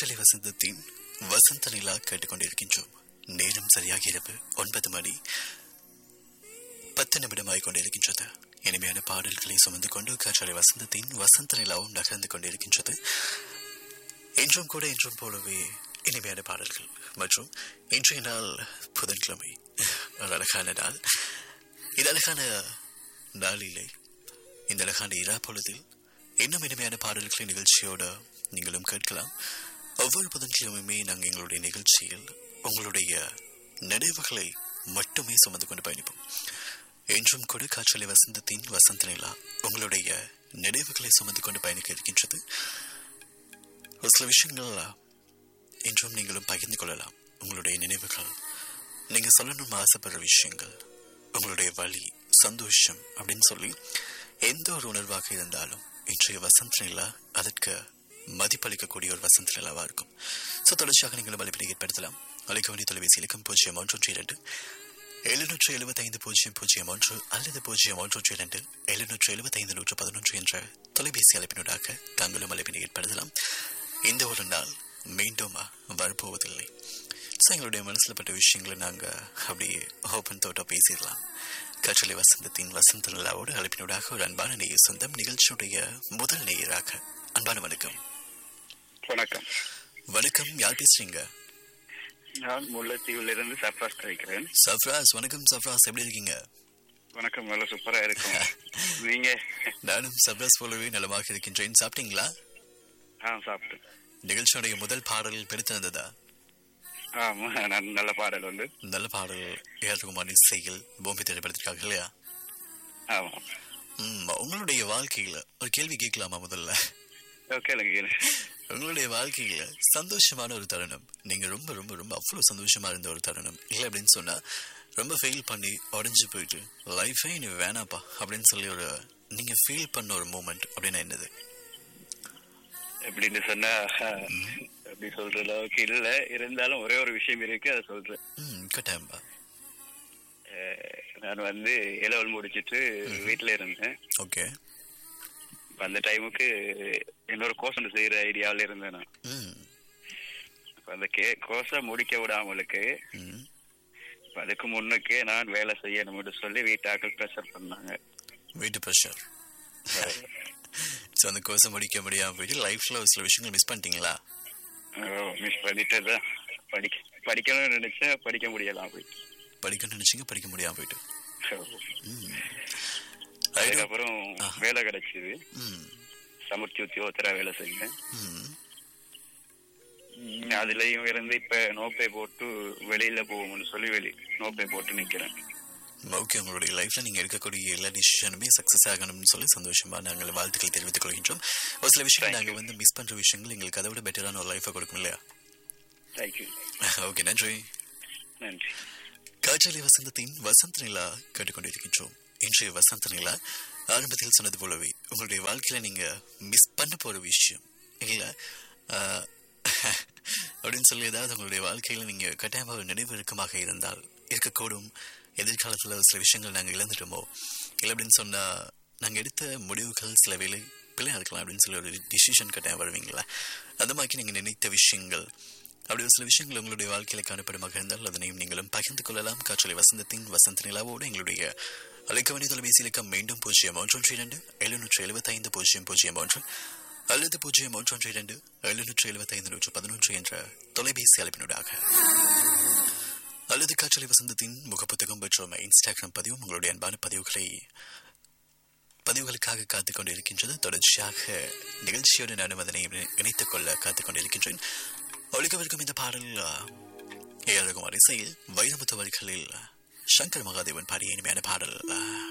காற்றலை வசந்தத்தின் வசந்த நிலா கேட்டுக்கொண்டிருக்கின்றோம் நேரம் சரியாக இரவு ஒன்பது மணி பத்து நிமிடமாய் கொண்டிருக்கின்றது இனிமையான பாடல்களை சுமந்து கொண்டு காற்றலை வசந்தத்தின் வசந்த நிலாவும் நகர்ந்து கொண்டிருக்கின்றது இன்றும் கூட இன்றும் போலவே இனிமையான பாடல்கள் மற்றும் இன்றைய நாள் புதன்கிழமை ஒரு அழகான நாள் இது அழகான நாளிலே இந்த அழகான இரா பொழுதில் இன்னும் இனிமையான பாடல்களை நிகழ்ச்சியோட நீங்களும் கேட்கலாம் ஒவ்வொரு புதன்கிழமையுமே நாங்கள் எங்களுடைய நிகழ்ச்சியில் உங்களுடைய நினைவுகளை மட்டுமே சுமந்து கொண்டு பயணிப்போம் என்றும் கூட காற்றலை வசந்தத்தின் வசந்த நிலா உங்களுடைய நினைவுகளை சுமந்து கொண்டு பயணிக்க இருக்கின்றது ஒரு சில விஷயங்கள் என்றும் நீங்களும் பகிர்ந்து கொள்ளலாம் உங்களுடைய நினைவுகள் நீங்க சொல்லணும் ஆசைப்படுற விஷயங்கள் உங்களுடைய வழி சந்தோஷம் அப்படின்னு சொல்லி எந்த ஒரு உணர்வாக இருந்தாலும் இன்றைய வசந்த நிலா அதற்கு மதிப்பளிக்கக்கூடிய ஒரு வசந்த நிலாவா இருக்கும் ஸோ தொடர்ச்சியாக நீங்களும் வலைப்பினை ஏற்படுத்தலாம் அலைக்கவனி தொலைபேசி இலக்கம் பூஜ்ஜியம் ஒன்று இரண்டு எழுநூற்று எழுபத்தைந்து பூஜ்ஜியம் பூஜ்ஜியம் ஒன்று அல்லது பூஜ்ஜியம் ஒன்று இரண்டு எழுநூற்று எழுபத்தைந்து நூற்று பதினொன்று என்ற தொலைபேசி அழைப்பினூடாக தாங்களும் அழைப்பினை ஏற்படுத்தலாம் இந்த ஒரு நாள் மீண்டும் வரப்போவதில்லை ஸோ எங்களுடைய மனசில் பட்ட விஷயங்களை நாங்கள் அப்படியே ஓப்பன் தோட்டம் பேசிடலாம் கற்றலை வசந்தத்தின் வசந்த நிலாவோடு அழைப்பினூடாக ஒரு அன்பான நேயர் சொந்தம் நிகழ்ச்சியுடைய முதல் நேயராக அன்பான வணக்கம் வணக்கம் வணக்கம் யார் பேசுறீங்க நான் முல்லைத்தீவுல இருந்து சர்ஃபாஸ் கழிக்கிறேன் சஃப்ராஸ் வணக்கம் சஃப்ராஸ் எப்படி இருக்கீங்க வணக்கம் நல்ல சூப்பரா இருக்கும் நீங்க நானும் சஃப்ராஸ் போலவே நலமாக இருக்கின்றேன் சாப்பிட்டீங்களா ஆ சாப்பிட்டேன் நிகழ்ச்சியுடைய முதல் பாடல் பிடித்திருந்ததா ஆமா நான் நல்ல பாடல் வந்து நல்ல பாடல் ஏஆர் ரகுமான் இசையில் பூமி திரைப்படத்திற்காக இல்லையா ஆமா ம், உங்களுடைய வாழ்க்கையில ஒரு கேள்வி கேட்கலாமா முதல்ல கேளுங்க கேளு உங்களுடைய வாழ்க்கையில சந்தோஷமான ஒரு தருணம் நீங்க ரொம்ப ரொம்ப ரொம்ப அவ்வளவு சந்தோஷமா இருந்த ஒரு தருணம் இல்லை அப்படின்னு சொன்னா ரொம்ப ஃபெயில் பண்ணி உடஞ்சு போயிட்டு லைஃபே நீ வேணாப்பா அப்படின்னு சொல்லி ஒரு நீங்க ஃபீல் பண்ண ஒரு மூமெண்ட் அப்படின்னா என்னது எப்படின்னு சொன்னா அப்படி சொல்ற அளவுக்கு இல்ல இருந்தாலும் ஒரே ஒரு விஷயம் இருக்கு அதை சொல்றேன் ம் கட்டாயம்பா அஹ், நான் வந்து இலவல் முடிச்சிட்டு வீட்டுல இருந்தேன் ஓகே அப்ப அந்த டைமுக்கு இன்னொரு கோர்ஸ் ஒன்று செய்யற ஐடியாவில இருந்தேன் நான் ம் அப்ப அந்த கே கோர்ஸை முடிக்க விடாமலுக்கு ம் அப்ப அதுக்கு முன்னுக்கு நான் வேலை செய்யணும்னு சொல்லி வீட்டாக்கள் ப்ரெஷர் பண்ணாங்க வீட்டு ப்ரெஷர் ஸோ அந்த கோர்ஸை முடிக்க முடியாம போயிட்டு லைஃப்ல ஒரு சில விஷயங்கள் மிஸ் பண்ணிட்டீங்களா மிஸ் பண்ணிட்டு தான் படிக்க படிக்கணும்னு நினைச்சேன் படிக்க முடியலாம் போயிட்டு படிக்கணும்னு நினைச்சீங்க படிக்க முடியாம போயிட்டு ம் ஐயோ. அதுக்கப்புறம் வேலை கிடைச்சது ம் சமுர்த்தி உத்தியோகத்தரா வேலை செஞ்சேன் ம் ம், அதுலயும் இருந்து இப்ப நோப்பை போட்டு வெளியில போவோம்னு சொல்லி வெளி நோப்பை போட்டு நிக்கிறேன் ஓகே உங்களுடைய லைஃப்ல நீங்க எடுக்கக்கூடிய எல்லா டிசிஷனுமே சக்சஸ் ஆகணும்னு சொல்லி சந்தோஷமா நாங்கள் வாழ்த்துக்கள் தெரிவித்துக் கொள்கின்றோம் ஒரு சில விஷயங்கள் நாங்க வந்து மிஸ் பண்ற விஷயங்கள் எங்களுக்கு அதை விட பெட்டரான ஒரு லைஃபை கொடுக்கும் இல்லையா தேங்க்யூ ஓகே நன்றி நன்றி காற்றலை வசந்தத்தின் வசந்த நிலா கேட்டுக்கொண்டிருக்கின்றோம் இன்றைய வசந்த நிலா ஆரம்பத்தில் சொன்னது போலவே உங்களுடைய வாழ்க்கையில நீங்க மிஸ் பண்ண போற விஷயம் இல்ல ஆஹ், அப்படின்னு சொல்லி ஏதாவது உங்களுடைய வாழ்க்கையில நீங்க கட்டாயமாக ஒரு நினைவு இறுக்கமாக இருந்தால் இருக்கக்கூடும் எதிர்காலத்துல சில விஷயங்கள் நாங்க இழந்துட்டோமோ இல்லை அப்படின்னு சொன்னா நாங்க எடுத்த முடிவுகள் சில வேளை பிள்ளையா இருக்கலாம் அப்படின்னு சொல்லி ஒரு டிசிஷன் கட்டாயம் வருவீங்களா அந்த மாதிரி நீங்க நினைத்த விஷயங்கள் அப்படி ஒரு சில விஷயங்கள் உங்களுடைய வாழ்க்கையில காணப்படுமாக இருந்தால் அதனையும் நீங்களும் பகிர்ந்து கொள்ளலாம் காற்றலை வசந்தத்தின் வசந்த நிலாவோடு எங்களுடைய அழைக்கவனி தொலைபேசி இலக்கம் மீண்டும் பூஜ்ஜியம் ஒன்றொன்று இரண்டு எழுநூற்று எழுபத்தைந்து பூஜ்ஜியம் பூஜ்ஜியம் ஒன்று அல்லது பூஜ்ஜியம் ஒன்றொன்று இரண்டு எழுநூற்று எழுபத்தைந்து நூற்று பதினொன்று என்ற தொலைபேசி அழைப்பினூடாக அல்லது காற்றலை வசந்தத்தின் முகப்புத்தகம் மற்றும் இன்ஸ்டாகிராம் பதிவும் உங்களுடைய அன்பான பதிவுகளை பதிவுகளுக்காக காத்துக் கொண்டிருக்கின்றது தொடர்ச்சியாக நிகழ்ச்சியோடு நானும் அதனை இணை- இணைத்துக் கொள்ள காத்துக் கொண்டிருக்கின்றேன் ஒழிக்கவிருக்கும் இந்த பாடல் ஏழகுமார் இசையில் வைரமுத்து வரிகளில் சங்கர் மகாதேவன் பாடிய இனிமையான பாடல்